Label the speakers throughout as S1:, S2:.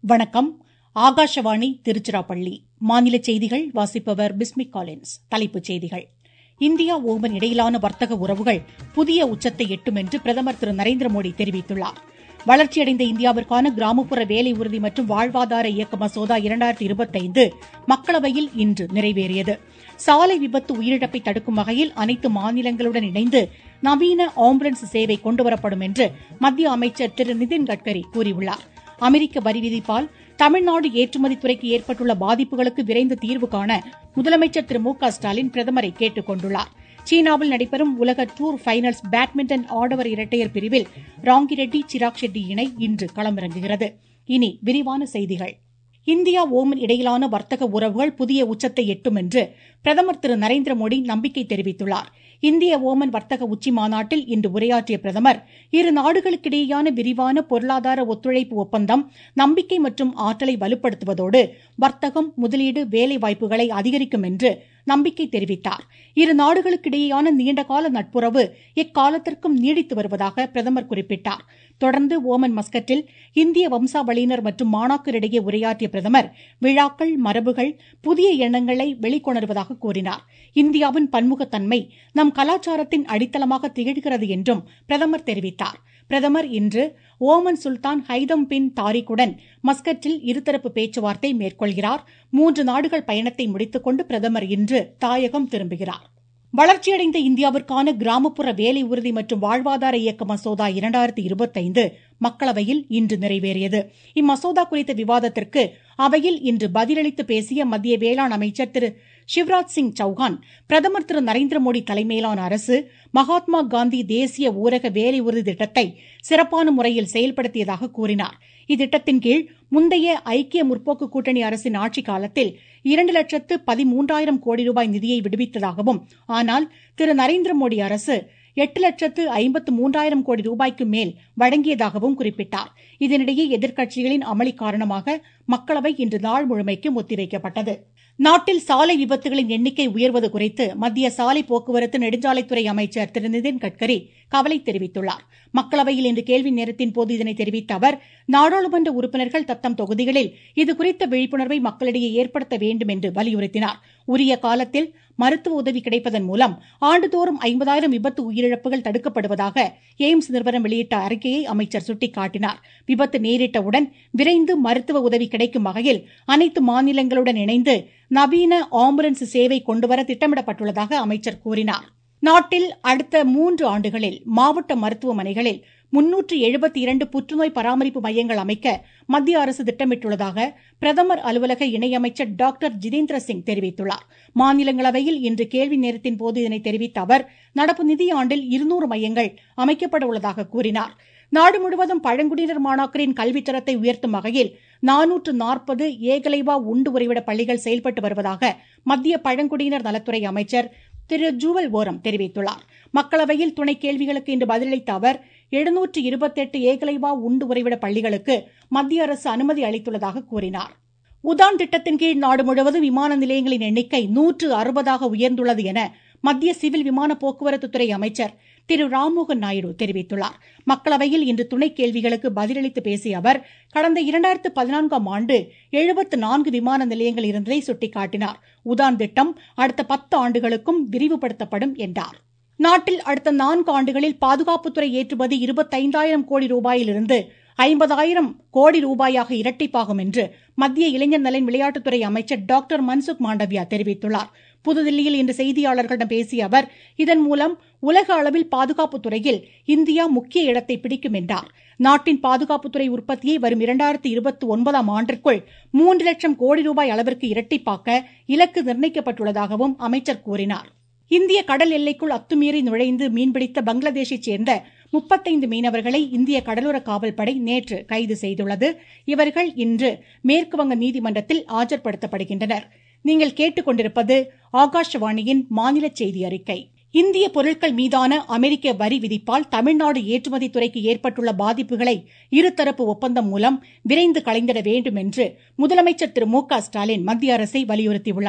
S1: வணக்கம் ஆகாஷவாணி திருச்சிராப்பள்ளி மாநில செய்திகள் வாசிப்பவர் பிஸ்மிக் காலின்ஸ் தலைப்புச் செய்திகள் இந்தியா ஓமன் இடையிலான வர்த்தக உறவுகள் புதிய உச்சத்தை எட்டும் என்று பிரதமர் திரு நரேந்திர மோடி தெரிவித்துள்ளார் வளர்ச்சியடைந்த இந்தியாவிற்கான கிராமப்புற வேலை உறுதி மற்றும் வாழ்வாதார இயக்க மசோதா இரண்டாயிரத்தி இருபத்தைந்து மக்களவையில் இன்று நிறைவேறியது சாலை விபத்து உயிரிழப்பை தடுக்கும் வகையில் அனைத்து மாநிலங்களுடன் இணைந்து நவீன ஆம்புலன்ஸ் சேவை கொண்டுவரப்படும் என்று மத்திய அமைச்சர் திரு நிதின் கட்கரி கூறியுள்ளார் அமெரிக்க வரி விதிப்பால் தமிழ்நாடு ஏற்றுமதி துறைக்கு ஏற்பட்டுள்ள பாதிப்புகளுக்கு விரைந்து தீர்வு காண முதலமைச்சர் திரு மு க ஸ்டாலின் பிரதமரை கேட்டுக் கொண்டுள்ளார் சீனாவில் நடைபெறும் உலக டூர் ஃபைனல்ஸ் பேட்மிண்டன் ஆடவர் இரட்டையர் பிரிவில் ராங்கிரெட்டி சிராக் ஷெட்டி இணை இன்று களமிறங்குகிறது இனி விரிவான செய்திகள் இந்தியா ஓமன் இடையிலான வர்த்தக உறவுகள் புதிய உச்சத்தை எட்டும் என்று பிரதமர் திரு நரேந்திர மோடி நம்பிக்கை தெரிவித்துள்ளார் இந்திய ஓமன் வர்த்தக உச்சி மாநாட்டில் இன்று உரையாற்றிய பிரதமர் இரு நாடுகளுக்கிடையேயான விரிவான பொருளாதார ஒத்துழைப்பு ஒப்பந்தம் நம்பிக்கை மற்றும் ஆற்றலை வலுப்படுத்துவதோடு வர்த்தகம் முதலீடு வேலை வாய்ப்புகளை அதிகரிக்கும் என்று நம்பிக்கை தெரிவித்தார் இரு நாடுகளுக்கிடையேயான நீண்டகால நட்புறவு எக்காலத்திற்கும் நீடித்து வருவதாக பிரதமர் குறிப்பிட்டார் தொடர்ந்து ஓமன் மஸ்கட்டில் இந்திய வம்சாவளியினர் மற்றும் மாணாக்கரிடையே உரையாற்றிய பிரதமர் விழாக்கள் மரபுகள் புதிய எண்ணங்களை வெளிக்கொணர்வதாக கூறினார் இந்தியாவின் பன்முகத்தன்மை நம் கலாச்சாரத்தின் அடித்தளமாக திகழ்கிறது என்றும் பிரதமர் தெரிவித்தார் பிரதமர் இன்று ஓமன் சுல்தான் ஹைதம் பின் தாரிக்குடன் மஸ்கட்டில் இருதரப்பு பேச்சுவார்த்தை மேற்கொள்கிறார் மூன்று நாடுகள் பயணத்தை முடித்துக்கொண்டு பிரதமர் இன்று தாயகம் திரும்புகிறார் வளர்ச்சியடைந்த இந்தியாவிற்கான கிராமப்புற வேலை உறுதி மற்றும் வாழ்வாதார இயக்க மசோதா இரண்டாயிரத்தி இருபத்தைந்து மக்களவையில் இன்று நிறைவேறியது இம்மசோதா குறித்த விவாதத்திற்கு அவையில் இன்று பதிலளித்து பேசிய மத்திய வேளாண் அமைச்சர் திரு சிவராஜ் சிங் சௌஹான் பிரதமர் திரு நரேந்திர மோடி தலைமையிலான அரசு மகாத்மா காந்தி தேசிய ஊரக வேலை உறுதி திட்டத்தை சிறப்பான முறையில் செயல்படுத்தியதாக கூறினார் இத்திட்டத்தின் கீழ் முந்தைய ஐக்கிய முற்போக்கு கூட்டணி அரசின் ஆட்சி காலத்தில் இரண்டு லட்சத்து பதிமூன்றாயிரம் கோடி ரூபாய் நிதியை விடுவித்ததாகவும் ஆனால் திரு நரேந்திர மோடி அரசு எட்டு லட்சத்து ஐம்பத்து மூன்றாயிரம் கோடி ரூபாய்க்கு மேல் வழங்கியதாகவும் குறிப்பிட்டார் இதனிடையே எதிர்க்கட்சிகளின் அமளி காரணமாக மக்களவை இன்று நாள் முழுமைக்கும் ஒத்திவைக்கப்பட்டது நாட்டில் சாலை விபத்துகளின் எண்ணிக்கை உயர்வது குறித்து மத்திய சாலை போக்குவரத்து நெடுஞ்சாலைத்துறை அமைச்சர் திரு நிதின் கட்கரி கவலை தெரிவித்துள்ளார் மக்களவையில் இன்று கேள்வி நேரத்தின் போது இதனை தெரிவித்த அவர் நாடாளுமன்ற உறுப்பினர்கள் தத்தம் தொகுதிகளில் இதுகுறித்த விழிப்புணர்வை மக்களிடையே ஏற்படுத்த வேண்டும் என்று வலியுறுத்தினார் உரிய காலத்தில் மருத்துவ உதவி கிடைப்பதன் மூலம் ஆண்டுதோறும் ஐம்பதாயிரம் விபத்து உயிரிழப்புகள் தடுக்கப்படுவதாக எய்ம்ஸ் நிறுவனம் வெளியிட்ட அறிக்கையை அமைச்சர் சுட்டிக்காட்டினார் விபத்து நேரிட்டவுடன் விரைந்து மருத்துவ உதவி கிடைக்கும் வகையில் அனைத்து மாநிலங்களுடன் இணைந்து நவீன ஆம்புலன்ஸ் சேவை கொண்டுவர திட்டமிடப்பட்டுள்ளதாக அமைச்சர் கூறினார் நாட்டில் அடுத்த மூன்று ஆண்டுகளில் மாவட்ட மருத்துவமனைகளில் முன்னூற்று எழுபத்தி இரண்டு புற்றுநோய் பராமரிப்பு மையங்கள் அமைக்க மத்திய அரசு திட்டமிட்டுள்ளதாக பிரதமர் அலுவலக இணையமைச்சர் டாக்டர் ஜிதேந்திர சிங் தெரிவித்துள்ளார் மாநிலங்களவையில் இன்று கேள்வி நேரத்தின் போது இதனை தெரிவித்த அவர் நடப்பு நிதியாண்டில் இருநூறு மையங்கள் அமைக்கப்பட உள்ளதாக கூறினார் நாடு முழுவதும் பழங்குடியினர் மாணாக்கரின் கல்வித்தரத்தை உயர்த்தும் வகையில் நானூற்று நாற்பது ஏகலைவா உண்டு உறைவிட பள்ளிகள் செயல்பட்டு வருவதாக மத்திய பழங்குடியினர் நலத்துறை அமைச்சர் திரு ஜூவல் ஓரம் தெரிவித்துள்ளார் மக்களவையில் துணை கேள்விகளுக்கு இன்று பதிலளித்த அவர் எழுநூற்று இருபத்தெட்டு ஏகலைவா உண்டு உறைவிட பள்ளிகளுக்கு மத்திய அரசு அனுமதி அளித்துள்ளதாக கூறினார் உதான் திட்டத்தின் கீழ் நாடு முழுவதும் விமான நிலையங்களின் எண்ணிக்கை நூற்று அறுபதாக உயர்ந்துள்ளது என மத்திய சிவில் விமான போக்குவரத்துத்துறை அமைச்சர் திரு ராம்மோகன் நாயுடு தெரிவித்துள்ளார் மக்களவையில் இன்று துணை கேள்விகளுக்கு பதிலளித்து பேசிய அவர் கடந்த இரண்டாயிரத்து பதினான்காம் ஆண்டு எழுபத்து நான்கு விமான நிலையங்கள் இருந்ததை சுட்டிக்காட்டினார் உதான் திட்டம் அடுத்த பத்து ஆண்டுகளுக்கும் விரிவுபடுத்தப்படும் என்றார் நாட்டில் அடுத்த நான்கு ஆண்டுகளில் பாதுகாப்புத்துறை ஏற்றுமதி இருபத்தைந்தாயிரம் கோடி ரூபாயிலிருந்து ஐம்பதாயிரம் கோடி ரூபாயாக இரட்டிப்பாகும் என்று மத்திய இளைஞர் நலன் விளையாட்டுத்துறை அமைச்சர் டாக்டர் மன்சுக் மாண்டவியா தெரிவித்துள்ளார் புதுதில்லியில் இன்று செய்தியாளர்களிடம் பேசிய அவர் இதன் மூலம் உலக அளவில் பாதுகாப்புத் துறையில் இந்தியா முக்கிய இடத்தை பிடிக்கும் என்றார் நாட்டின் பாதுகாப்புத்துறை உற்பத்தியை வரும் இரண்டாயிரத்தி இருபத்தி ஒன்பதாம் ஆண்டிற்குள் மூன்று லட்சம் கோடி ரூபாய் அளவிற்கு இரட்டிப்பாக்க இலக்கு நிர்ணயிக்கப்பட்டுள்ளதாகவும் அமைச்சர் கூறினார் இந்திய கடல் எல்லைக்குள் அத்துமீறி நுழைந்து மீன்பிடித்த பங்களாதேஷைச் சேர்ந்த முப்பத்தைந்து மீனவர்களை இந்திய கடலோர காவல்படை நேற்று கைது செய்துள்ளது இவர்கள் இன்று மேற்குவங்க நீதிமன்றத்தில் ஆஜர்படுத்தப்படுகின்றனர் நீங்கள் கேட்டுக்கொண்டிருப்பது ஆகாஷவாணியின் மாநில செய்தி அறிக்கை இந்திய பொருட்கள் மீதான அமெரிக்க வரி விதிப்பால் தமிழ்நாடு ஏற்றுமதி துறைக்கு ஏற்பட்டுள்ள பாதிப்புகளை இருதரப்பு ஒப்பந்தம் மூலம் விரைந்து களைந்திட வேண்டும் என்று முதலமைச்சர் திரு மு க ஸ்டாலின் மத்திய அரசை வலியுறுத்தியுள்ளார்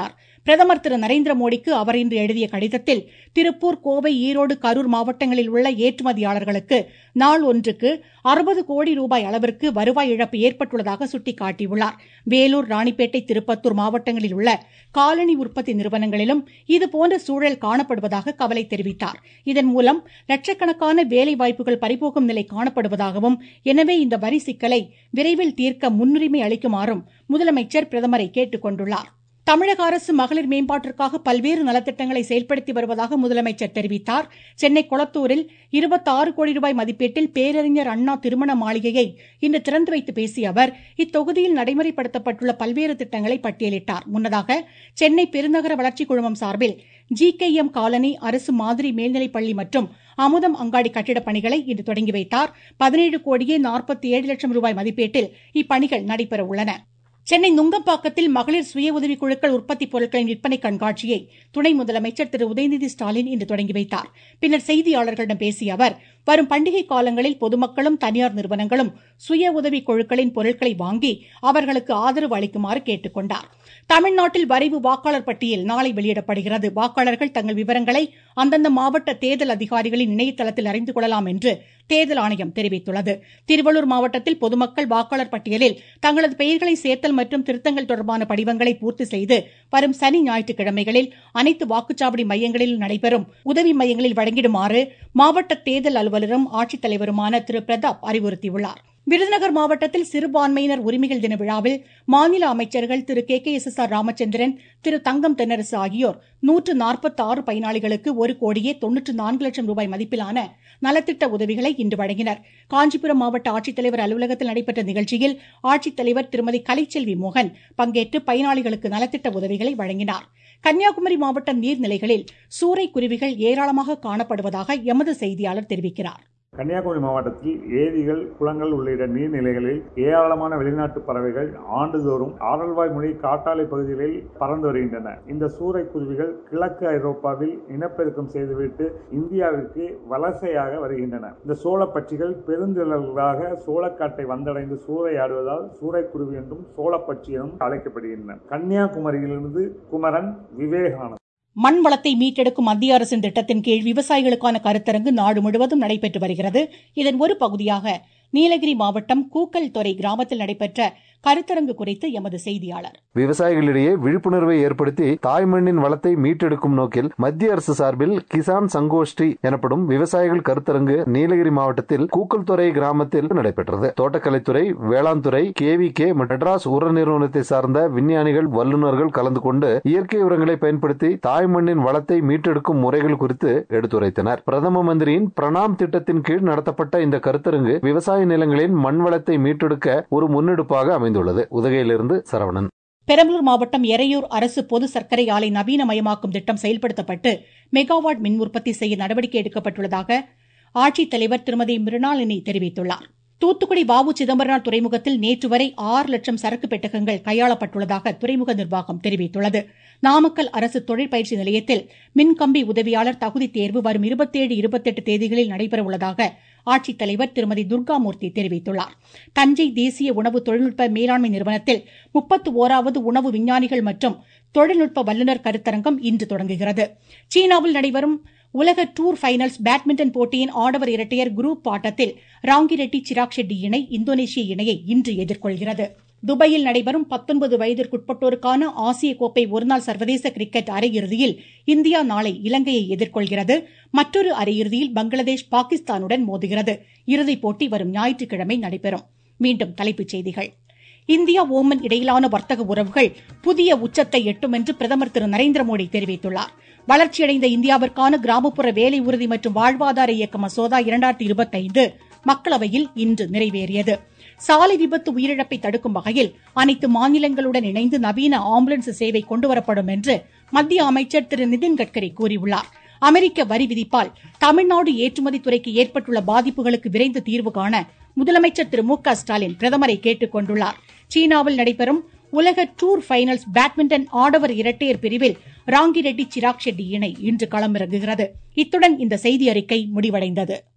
S1: பிரதமர் திரு நரேந்திர மோடிக்கு அவர் இன்று எழுதிய கடிதத்தில் திருப்பூர் கோவை ஈரோடு கரூர் மாவட்டங்களில் உள்ள ஏற்றுமதியாளர்களுக்கு நாள் ஒன்றுக்கு அறுபது கோடி ரூபாய் அளவிற்கு வருவாய் இழப்பு ஏற்பட்டுள்ளதாக சுட்டிக்காட்டியுள்ளார் வேலூர் ராணிப்பேட்டை திருப்பத்தூர் மாவட்டங்களில் உள்ள காலனி உற்பத்தி நிறுவனங்களிலும் இதுபோன்ற சூழல் காணப்படுவதாக கவலை தெரிவித்தார் இதன் மூலம் லட்சக்கணக்கான வேலை வாய்ப்புகள் பறிபோகும் நிலை காணப்படுவதாகவும் எனவே இந்த வரி சிக்கலை விரைவில் தீர்க்க முன்னுரிமை அளிக்குமாறும் முதலமைச்சர் பிரதமரை கேட்டுக் கொண்டுள்ளார் தமிழக அரசு மகளிர் மேம்பாட்டிற்காக பல்வேறு நலத்திட்டங்களை செயல்படுத்தி வருவதாக முதலமைச்சர் தெரிவித்தார் சென்னை கொளத்தூரில் இருபத்தாறு கோடி ரூபாய் மதிப்பீட்டில் பேரறிஞர் அண்ணா திருமண மாளிகையை இன்று திறந்து வைத்து பேசிய அவர் இத்தொகுதியில் நடைமுறைப்படுத்தப்பட்டுள்ள பல்வேறு திட்டங்களை பட்டியலிட்டார் முன்னதாக சென்னை பெருநகர வளர்ச்சிக் குழுமம் சார்பில் ஜி கே எம் காலனி அரசு மாதிரி மேல்நிலைப் பள்ளி மற்றும் அமுதம் அங்காடி கட்டிடப் பணிகளை இன்று தொடங்கி வைத்தார் பதினேழு கோடியே நாற்பத்தி ஏழு லட்சம் ரூபாய் மதிப்பீட்டில் இப்பணிகள் நடைபெற உள்ளன சென்னை நுங்கம்பாக்கத்தில் மகளிர் சுய உதவிக் குழுக்கள் உற்பத்தி பொருட்களின் விற்பனை கண்காட்சியை துணை முதலமைச்சர் திரு உதயநிதி ஸ்டாலின் இன்று தொடங்கி வைத்தார் பின்னர் செய்தியாளர்களிடம் பேசிய அவர் வரும் பண்டிகை காலங்களில் பொதுமக்களும் தனியார் நிறுவனங்களும் சுய உதவிக் குழுக்களின் பொருட்களை வாங்கி அவர்களுக்கு ஆதரவு அளிக்குமாறு கேட்டுக் கொண்டார் தமிழ்நாட்டில் வரைவு வாக்காளர் பட்டியல் நாளை வெளியிடப்படுகிறது வாக்காளர்கள் தங்கள் விவரங்களை அந்தந்த மாவட்ட தேர்தல் அதிகாரிகளின் இணையதளத்தில் அறிந்து கொள்ளலாம் என்று தேர்தல் ஆணையம் தெரிவித்துள்ளது திருவள்ளூர் மாவட்டத்தில் பொதுமக்கள் வாக்காளர் பட்டியலில் தங்களது பெயர்களை சேர்த்தல் மற்றும் திருத்தங்கள் தொடர்பான படிவங்களை பூர்த்தி செய்து வரும் சனி ஞாயிற்றுக்கிழமைகளில் அனைத்து வாக்குச்சாவடி மையங்களில் நடைபெறும் உதவி மையங்களில் வழங்கிடுமாறு மாவட்ட தேர்தல் அலுவலரும் ஆட்சித்தலைவருமான திரு பிரதாப் அறிவுறுத்தியுள்ளார் விருதுநகர் மாவட்டத்தில் சிறுபான்மையினர் உரிமைகள் தின விழாவில் மாநில அமைச்சர்கள் திரு K K S S R Ramachandran திரு தங்கம் தென்னரசு ஆகியோர் நூற்று நாற்பத்தி ஆறு பயனாளிகளுக்கு ஒரு கோடியே தொன்னூற்று நான்கு லட்சம் ரூபாய் மதிப்பிலான நலத்திட்ட உதவிகளை இன்று வழங்கினர் காஞ்சிபுரம் மாவட்ட ஆட்சித்தலைவர் அலுவலகத்தில் நடைபெற்ற நிகழ்ச்சியில் ஆட்சித்தலைவர் திருமதி கலைச்செல்வி மோகன் பங்கேற்று பயனாளிகளுக்கு நலத்திட்ட உதவிகளை வழங்கினார் கன்னியாகுமரி மாவட்ட நீர்நிலைகளில் சூறை குருவிகள் ஏராளமாக காணப்படுவதாக எமது செய்தியாளர் தெரிவிக்கிறார்
S2: கன்னியாகுமரி மாவட்டத்தில் ஏரிகள் குளங்கள் உள்ளிட்ட நீர்நிலைகளில் ஏராளமான வெளிநாட்டு பறவைகள் ஆண்டுதோறும் ஆரல்வாய்மொழி காட்டாலை பகுதிகளில் பறந்து வருகின்றன இந்த சூறை குருவிகள் கிழக்கு ஐரோப்பாவில் இனப்பெருக்கம் செய்துவிட்டு இந்தியாவிற்கு வலசையாக வருகின்றன இந்த சோளப்பட்சிகள் பெருந்திரளாக சோளக்காட்டை வந்தடைந்து சூறையாடுவதால் சூறைக்குருவி என்றும் சோளப்பட்சி என்றும் அழைக்கப்படுகின்றன கன்னியாகுமரியிலிருந்து குமரன் விவேகானந்த்
S1: மண் வளத்தை மீட்டெடுக்கும் மத்திய அரசின் திட்டத்தின் கீழ் விவசாயிகளுக்கான கருத்தரங்கு நாடு முழுவதும் நடைபெற்று வருகிறது இதன் ஒரு பகுதியாக நீலகிரி மாவட்டம் கூக்கல் துறை கிராமத்தில் நடைபெற்ற கருத்தரங்கு குறித்து எமது செய்தியாளர்
S3: விவசாயிகளிடையே விழிப்புணர்வை ஏற்படுத்தி தாய்மண்ணின் வளத்தை மீட்டெடுக்கும் நோக்கில் மத்திய அரசு சார்பில் கிசான் சங்கோஷ்டி எனப்படும் விவசாயிகள் கருத்தரங்கு நீலகிரி மாவட்டத்தில் கூக்கல்துறை கிராமத்தில் நடைபெற்றது தோட்டக்கலைத்துறை வேளாண் துறை கேவி கே மெட்ராஸ் உர நிறுவனத்தை சார்ந்த விஞ்ஞானிகள் வல்லுநர்கள் கலந்து கொண்டு இயற்கை உரங்களை பயன்படுத்தி தாய்மண்ணின் வளத்தை மீட்டெடுக்கும் முறைகள் குறித்து எடுத்துரைத்தனர் பிரதம மந்திரியின் பிரணாம் திட்டத்தின் கீழ் நடத்தப்பட்ட இந்த கருத்தரங்கு விவசாய நிலங்களின் மண் வளத்தை மீட்டெடுக்க ஒரு முன்னெடுப்பாக அமைந்துள்ளது உதகையிலிருந்து சரவணன்
S1: பெரம்பலூர் மாவட்டம் எரையூர் அரசு பொது சர்க்கரை ஆலை நவீனமயமாக்கும் திட்டம் செயல்படுத்தப்பட்டு மெகாவாட் மின் உற்பத்தி செய்ய நடவடிக்கை எடுக்கப்பட்டுள்ளதாக ஆட்சித்தலைவர் திருமதி மிருணாளினி தெரிவித்துள்ளார் தூத்துக்குடி வாவு சிதம்பரனார் துறைமுகத்தில் நேற்று வரை ஆறு லட்சம் சரக்கு பெட்டகங்கள் கையாளப்பட்டுள்ளதாக துறைமுக நிர்வாகம் தெரிவித்துள்ளது நாமக்கல் அரசு தொழிற்பயிற்சி நிலையத்தில் மின்கம்பி உதவியாளர் தகுதி தேர்வு வரும் இருபத்தேழு இருபத்தெட்டு தேதிகளில் நடைபெறவுள்ளதாக ஆட்சித்தலைவர் திருமதி துர்காமூர்த்தி தெரிவித்துள்ளார் தஞ்சை தேசிய உணவு தொழில்நுட்ப மேலாண்மை நிறுவனத்தில் முப்பத்து ஓராவது உணவு விஞ்ஞானிகள் மற்றும் தொழில்நுட்ப வல்லுநர் கருத்தரங்கம் இன்று தொடங்குகிறது சீனாவில் நடைபெறும் உலக டூர் ஃபைனல்ஸ் பேட்மிண்டன் போட்டியின் ஆடவர் இரட்டையர் குரூப் ஆட்டத்தில் ராங்கிரெட்டி சிராக் ஷெட்டி இணை இந்தோனேஷிய இணையை இன்று எதிர்கொள்கிறது துபாயில் நடைபெறும் பத்தொன்பது வயதிற்குட்பட்டோருக்கான ஆசிய கோப்பை ஒருநாள் சர்வதேச கிரிக்கெட் அரையிறுதியில் இந்தியா நாளை இலங்கையை எதிர்கொள்கிறது மற்றொரு அரையிறுதியில் பங்களாதேஷ் பாகிஸ்தானுடன் மோதுகிறது இறுதிப் போட்டி வரும் ஞாயிற்றுக்கிழமை நடைபெறும் மீண்டும் தலைப்புச் செய்திகள் இந்தியா ஓமன் இடையிலான வர்த்தக உறவுகள் புதிய உச்சத்தை எட்டும் என்று பிரதமர் திரு நரேந்திர மோடி தெரிவித்துள்ளார் வளர்ச்சியடைந்த இந்தியாவிற்கான கிராமப்புற வேலை உறுதி மற்றும் வாழ்வாதார இயக்க மசோதா இரண்டாயிரத்தி இருபத்தைந்து மக்களவையில் இன்று நிறைவேறியது சாலை விபத்து உயிரிழப்பை தடுக்கும் வகையில் அனைத்து மாநிலங்களுடன் இணைந்து நவீன ஆம்புலன்ஸ் சேவை கொண்டுவரப்படும் என்று மத்திய அமைச்சர் திரு நிதின் கட்கரி கூறியுள்ளார் அமெரிக்க வரி விதிப்பால் தமிழ்நாடு ஏற்றுமதி துறைக்கு ஏற்பட்டுள்ள பாதிப்புகளுக்கு விரைந்து தீர்வு காண முதலமைச்சர் திரு மு க ஸ்டாலின் பிரதமரை கேட்டுக் கொண்டுள்ளார் சீனாவில் நடைபெறும் உலக டூர் ஃபைனல்ஸ் பேட்மிண்டன் ஆடவர் இரட்டையர் பிரிவில் ராங்கிரெட்டி சிராக் ஷெட்டி இணை இன்று களமிறங்குகிறது இத்துடன் இந்த செய்தி அறிக்கை முடிவடைந்தது